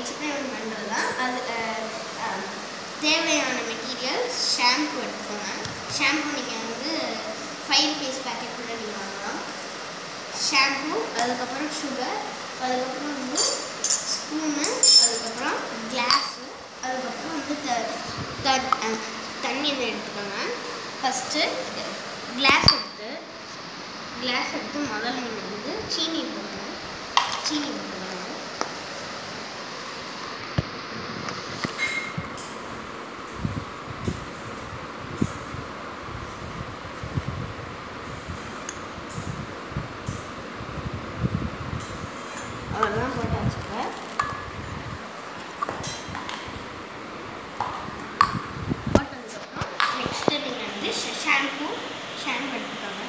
Explain பண்ணுறது தான் அது அஹ், அஹ், தேவையான மெட்டீரியல் ஷாம்பு எடுத்துக்கோங்க ஷாம்பு நீங்கள் வந்து ஃபைவ் பீஸ் பேக்கெட் கூட நீங்கள் வாங்கலாம் ஷாம்பு அதுக்கப்புறம் சுகர் அதுக்கப்புறம் வந்து ஸ்பூனு அதுக்கப்புறம் கிளாஸு அதுக்கப்புறம் வந்து த த- அஹ், தண்ணி வந்து எடுத்துக்கோங்க ஃபஸ்ட்டு கிளாஸ் எடுத்து கிளாஸ் எடுத்து முதல்ல நீங்கள் வந்து சீனி போடணும் சீனி போட்டுக்கோங்க அவ்வளோதான் போட்டாச்சு இப்போ போட்டதுக்கப்புறம் நெக்ஸ்ட்டு நீங்கள் வந்து ஷாம்பு ஷாம்பு எடுத்துக்கோங்க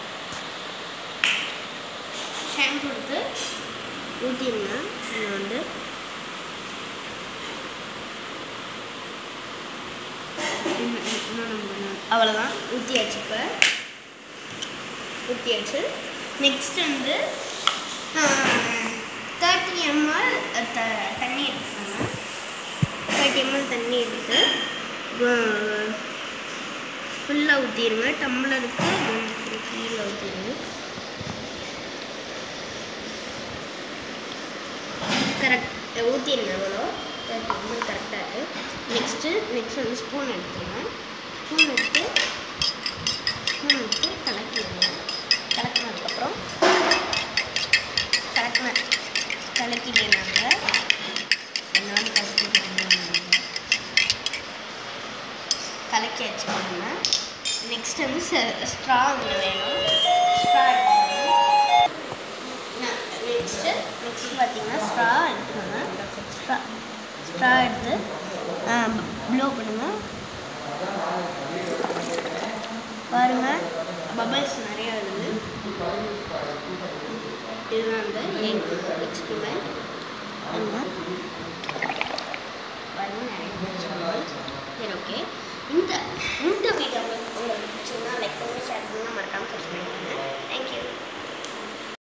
ஷாம்பு எடுத்து ஊற்றிடுங்க இதில் வந்து இன்னும் இன்னும் நம்ம அவ்வளோதான் ஊற்றியாச்சு இப்போ ஊற்றியாச்சு நெக்ஸ்ட் வந்து தேர்ட்டி எம்எல் த தண்ணி எடுத்துக்கோங்க தேர்ட்டி எம்எல் தண்ணி எடுத்து ஃபுல்லாக ஊற்றிடுங்க டம்ளருக்கு கீழே ஊற்றிடுங்க கரெக்ட் ஊற்றிடுங்க எவ்வளோ தேர்ட்டி எம்எல் கரெக்டாக இருக்குது நெக்ஸ்ட்டு நெக்ஸ்ட் வந்து ஸ்பூன் எடுத்துருங்க ஸ்பூன் எடுத்து ஸ்பூன் எடுத்து கலக்கிடுங்க கலக்கினதுக்கப்புறம் கலக்கின கலக்கிட்டு நாங்கள் என்னோட கலக்கிட்டு கலக்கி வச்சுக்கோங்க நெக்ஸ்ட் வந்து ஸ்ட்ரா ஒன்று வேணும் ஸ்ட்ரா எடுத்துக்கோங்க நெக்ஸ்ட்டு நெக்ஸ்ட் பார்த்தீங்கன்னா ஸ்ட்ரா எடுத்துக்கோங்க ஸ்ட்ரா ஸ்ட்ரா எடுத்து ப்ளோ பண்ணுங்க பாருங்க பபிள்ஸ் நிறைய வருது இதுதான் வந்து எக் எக்ஸ்பிரிமெண்ட் பாருங்க நிறைய bubbles. சரி ஓகே இந்த இந்த வீடியோ உங்களுக்கு உங்களுக்கு பிடிச்சிருந்தா லைக் பண்ணுங்க ஷேர் பண்ணுங்க மறக்காம சப்ஸ்கிரைப் பண்ணுங்க தேங்க்யூ